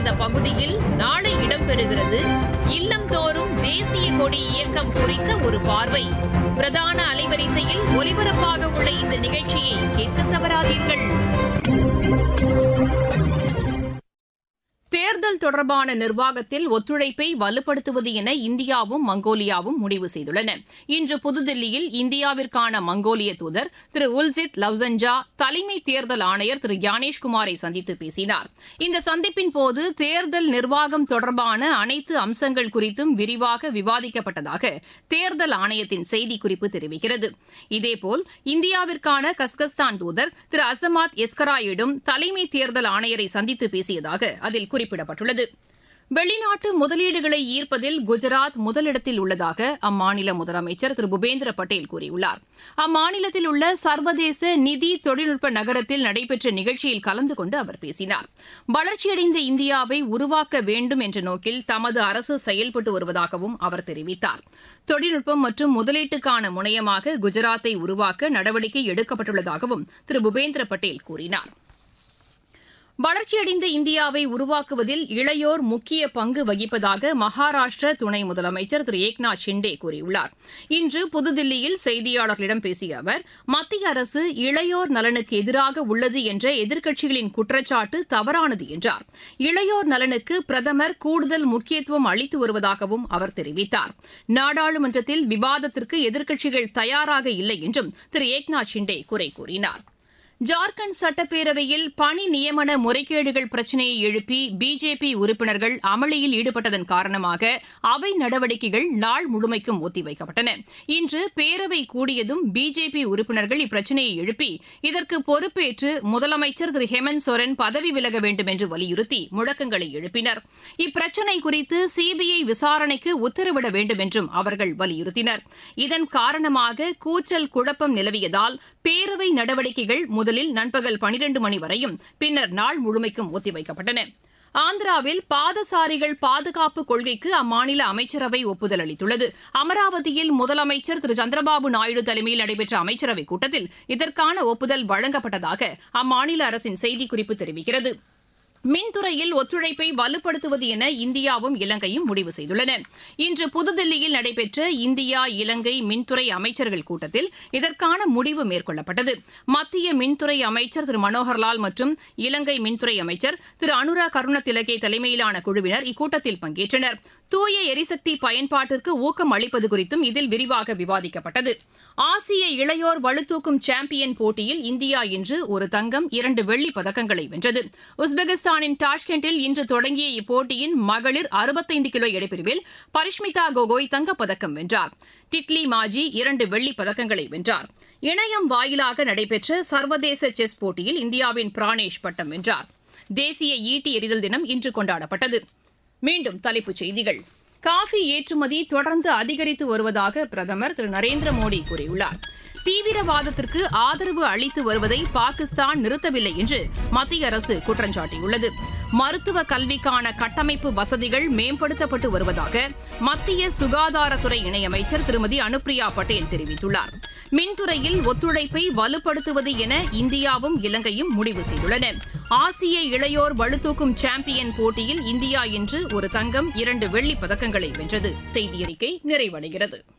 இந்த பகுதியில் நாளை இடம்பெறுகிறது இல்லம்தோறும் தேசிய கொடி இயக்கம் குறித்த ஒரு பார்வை பிரதான அலைவரிசையில் ஒலிபரப்பாக உள்ள இந்த நிகழ்ச்சியை கேட்க தவறாதீர்கள் தேர்தல் தொடர்பான நிர்வாகத்தில் ஒத்துழைப்பை வலுப்படுத்துவது என இந்தியாவும் மங்கோலியாவும் முடிவு செய்துள்ளன இன்று புதுதில்லியில் இந்தியாவிற்கான மங்கோலிய தூதர் திரு உல்சித் லவ்சன்ஜா தலைமை தேர்தல் ஆணையர் திரு யானேஷ்குமாரை சந்தித்து பேசினார் இந்த சந்திப்பின் போது தேர்தல் நிர்வாகம் தொடர்பான அனைத்து அம்சங்கள் குறித்தும் விரிவாக விவாதிக்கப்பட்டதாக தேர்தல் ஆணையத்தின் செய்திக்குறிப்பு தெரிவிக்கிறது இதேபோல் இந்தியாவிற்கான கஸ்கஸ்தான் தூதர் திரு அசமாத் எஸ்கராயிடும் தலைமை தேர்தல் ஆணையரை சந்தித்து பேசியதாக அதில் குறிப்பிடப்பட்டுள்ளது வெளிநாட்டு முதலீடுகளை ஈர்ப்பதில் குஜராத் முதலிடத்தில் உள்ளதாக அம்மாநில முதலமைச்சர் திரு பூபேந்திர பட்டேல் கூறியுள்ளார் அம்மாநிலத்தில் உள்ள சர்வதேச நிதி தொழில்நுட்ப நகரத்தில் நடைபெற்ற நிகழ்ச்சியில் கலந்து கொண்டு அவர் பேசினார் வளர்ச்சியடைந்த இந்தியாவை உருவாக்க வேண்டும் என்ற நோக்கில் தமது அரசு செயல்பட்டு வருவதாகவும் அவர் தெரிவித்தார் தொழில்நுட்பம் மற்றும் முதலீட்டுக்கான முனையமாக குஜராத்தை உருவாக்க நடவடிக்கை எடுக்கப்பட்டுள்ளதாகவும் திரு பூபேந்திர பட்டேல் கூறினார் வளர்ச்சியடைந்த இந்தியாவை உருவாக்குவதில் இளையோர் முக்கிய பங்கு வகிப்பதாக மகாராஷ்டிர துணை முதலமைச்சர் திரு ஏக்நாத் ஷிண்டே கூறியுள்ளார் இன்று புதுதில்லியில் செய்தியாளர்களிடம் பேசிய அவர் மத்திய அரசு இளையோர் நலனுக்கு எதிராக உள்ளது என்ற எதிர்க்கட்சிகளின் குற்றச்சாட்டு தவறானது என்றார் இளையோர் நலனுக்கு பிரதமர் கூடுதல் முக்கியத்துவம் அளித்து வருவதாகவும் அவர் தெரிவித்தார் நாடாளுமன்றத்தில் விவாதத்திற்கு எதிர்க்கட்சிகள் தயாராக இல்லை என்றும் திரு ஏக்நாத் ஷிண்டே குறை கூறினார் ஜார்க்கண்ட் சட்டப்பேரவையில் பணி நியமன முறைகேடுகள் பிரச்சினையை எழுப்பி பிஜேபி உறுப்பினர்கள் அமளியில் ஈடுபட்டதன் காரணமாக அவை நடவடிக்கைகள் நாள் முழுமைக்கும் ஒத்திவைக்கப்பட்டன இன்று பேரவை கூடியதும் பிஜேபி உறுப்பினர்கள் இப்பிரச்சினையை எழுப்பி இதற்கு பொறுப்பேற்று முதலமைச்சர் திரு ஹேமந்த் சோரன் பதவி விலக வேண்டும் என்று வலியுறுத்தி முழக்கங்களை எழுப்பினர் இப்பிரச்சினை குறித்து சிபிஐ விசாரணைக்கு உத்தரவிட வேண்டும் என்றும் அவர்கள் வலியுறுத்தினர் இதன் காரணமாக கூச்சல் குழப்பம் நிலவியதால் பேரவை நடவடிக்கைகள் முதலில் நண்பகல் பனிரண்டு மணி வரையும் பின்னர் நாள் முழுமைக்கும் ஒத்திவைக்கப்பட்டன ஆந்திராவில் பாதசாரிகள் பாதுகாப்பு கொள்கைக்கு அம்மாநில அமைச்சரவை ஒப்புதல் அளித்துள்ளது அமராவதியில் முதலமைச்சர் திரு சந்திரபாபு நாயுடு தலைமையில் நடைபெற்ற அமைச்சரவைக் கூட்டத்தில் இதற்கான ஒப்புதல் வழங்கப்பட்டதாக அம்மாநில அரசின் செய்திக்குறிப்பு தெரிவிக்கிறது மின்துறையில் ஒத்துழைப்பை வலுப்படுத்துவது என இந்தியாவும் இலங்கையும் முடிவு செய்துள்ளன இன்று புதுதில்லியில் நடைபெற்ற இந்தியா இலங்கை மின்துறை அமைச்சர்கள் கூட்டத்தில் இதற்கான முடிவு மேற்கொள்ளப்பட்டது மத்திய மின்துறை அமைச்சர் திரு மனோகர்லால் மற்றும் இலங்கை மின்துறை அமைச்சர் திரு அனுரா கருணதிலகே தலைமையிலான குழுவினர் இக்கூட்டத்தில் பங்கேற்றனர் தூய எரிசக்தி பயன்பாட்டிற்கு ஊக்கம் அளிப்பது குறித்தும் இதில் விரிவாக விவாதிக்கப்பட்டது ஆசிய இளையோர் பளுதூக்கும் சாம்பியன் போட்டியில் இந்தியா இன்று ஒரு தங்கம் இரண்டு வெள்ளிப் பதக்கங்களை வென்றது உஸ்பெகிஸ்தானின் டாஷ்கெண்டில் இன்று தொடங்கிய இப்போட்டியின் மகளிர் அறுபத்தைந்து கிலோ எடைப்பிரிவில் பரிஷ்மிதா கோகோய் தங்கப்பதக்கம் வென்றார் டிட்லி மாஜி இரண்டு வெள்ளிப் பதக்கங்களை வென்றார் இணையம் வாயிலாக நடைபெற்ற சர்வதேச செஸ் போட்டியில் இந்தியாவின் பிரானேஷ் பட்டம் வென்றார் தேசிய ஈட்டி எறிதல் தினம் இன்று கொண்டாடப்பட்டது மீண்டும் தலைப்புச் செய்திகள் காஃபி ஏற்றுமதி தொடர்ந்து அதிகரித்து வருவதாக பிரதமர் திரு நரேந்திர மோடி கூறியுள்ளார் தீவிரவாதத்திற்கு ஆதரவு அளித்து வருவதை பாகிஸ்தான் நிறுத்தவில்லை என்று மத்திய அரசு குற்றம் சாட்டியுள்ளது மருத்துவ கல்விக்கான கட்டமைப்பு வசதிகள் மேம்படுத்தப்பட்டு வருவதாக மத்திய சுகாதாரத்துறை இணையமைச்சர் திருமதி அனுப்பிரியா பட்டேல் தெரிவித்துள்ளார் மின்துறையில் ஒத்துழைப்பை வலுப்படுத்துவது என இந்தியாவும் இலங்கையும் முடிவு செய்துள்ளன ஆசிய இளையோர் பளுதூக்கும் சாம்பியன் போட்டியில் இந்தியா இன்று ஒரு தங்கம் இரண்டு வெள்ளிப் பதக்கங்களை வென்றது செய்தியறிக்கை நிறைவடைகிறது